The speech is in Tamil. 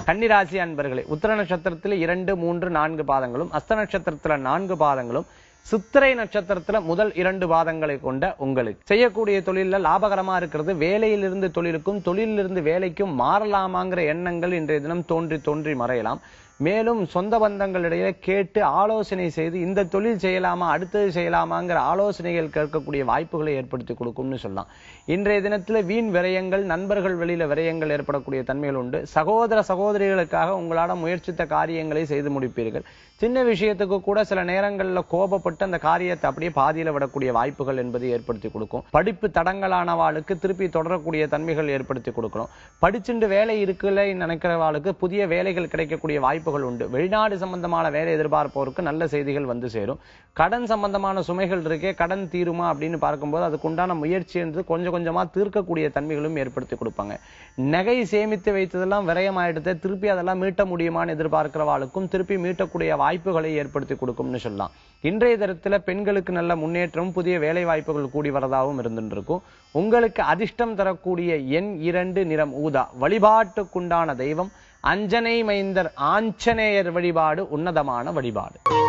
கன்னிராசி அன்பர்களே உத்திர நட்சத்திரத்தில் இரண்டு மூன்று நான்கு பாதங்களும் அஸ்த நட்சத்திரத்துல நான்கு பாதங்களும் சித்திரை நட்சத்திரத்துல முதல் இரண்டு பாதங்களை கொண்ட உங்களுக்கு செய்யக்கூடிய தொழில்ல லாபகரமா இருக்கிறது வேலையிலிருந்து தொழிலுக்கும் தொழிலிருந்து வேலைக்கும் மாறலாமாங்கிற எண்ணங்கள் இன்றைய தினம் தோன்றி தோன்றி மறையலாம் மேலும் சொந்த பந்தங்களிடையே கேட்டு ஆலோசனை செய்து இந்த தொழில் செய்யலாமா அடுத்தது செய்யலாமாங்கிற ஆலோசனைகள் கேட்கக்கூடிய வாய்ப்புகளை ஏற்படுத்தி கொடுக்கும்னு சொல்லலாம் இன்றைய தினத்துல வீண் விரயங்கள் நண்பர்கள் வெளியில விரயங்கள் ஏற்படக்கூடிய தன்மைகள் உண்டு சகோதர சகோதரிகளுக்காக உங்களால முயற்சித்த காரியங்களை செய்து முடிப்பீர்கள் சின்ன விஷயத்துக்கு கூட சில நேரங்கள்ல கோபப்பட்டு அந்த காரியத்தை அப்படியே பாதியில விடக்கூடிய வாய்ப்புகள் என்பது ஏற்படுத்தி கொடுக்கும் படிப்பு தடங்கலானவாளுக்கு திருப்பி தொடரக்கூடிய தன்மைகள் ஏற்படுத்தி கொடுக்கணும் படிச்சுண்டு வேலை இருக்குல்ல நினைக்கிறவாளுக்கு புதிய வேலைகள் கிடைக்கக்கூடிய வாய்ப்புகள் உண்டு வெளிநாடு சம்பந்தமான வேலை எதிர்பார்ப்பவருக்கு நல்ல செய்திகள் வந்து சேரும் கடன் சம்பந்தமான சுமைகள் இருக்கே கடன் தீருமா அப்படின்னு பார்க்கும்போது அதுக்குண்டான முயற்சி என்று கொஞ்சம் கொஞ்சமா தீர்க்கக்கூடிய தன்மைகளும் ஏற்படுத்தி கொடுப்பாங்க நகை சேமித்து வைத்ததெல்லாம் விரயமாயிடுது திருப்பி அதெல்லாம் மீட்ட முடியுமான்னு எதிர்பார்க்கிறவாளுக்கும் திருப்பி மீட்டக்கூடிய வாய்ப்புகளை ஏற்படுத்தி கொடுக்கும்னு சொல்லலாம் இன்றைய தினத்துல பெண்களுக்கு நல்ல முன்னேற்றம் புதிய வேலை வாய்ப்புகள் கூடி வரதாகவும் இருந்துட்டு இருக்கும் உங்களுக்கு அதிர்ஷ்டம் தரக்கூடிய எண் இரண்டு நிறம் ஊதா வழிபாட்டுக்குண்டான தெய்வம் அஞ்சனை மைந்தர் ஆஞ்சநேயர் வழிபாடு உன்னதமான வழிபாடு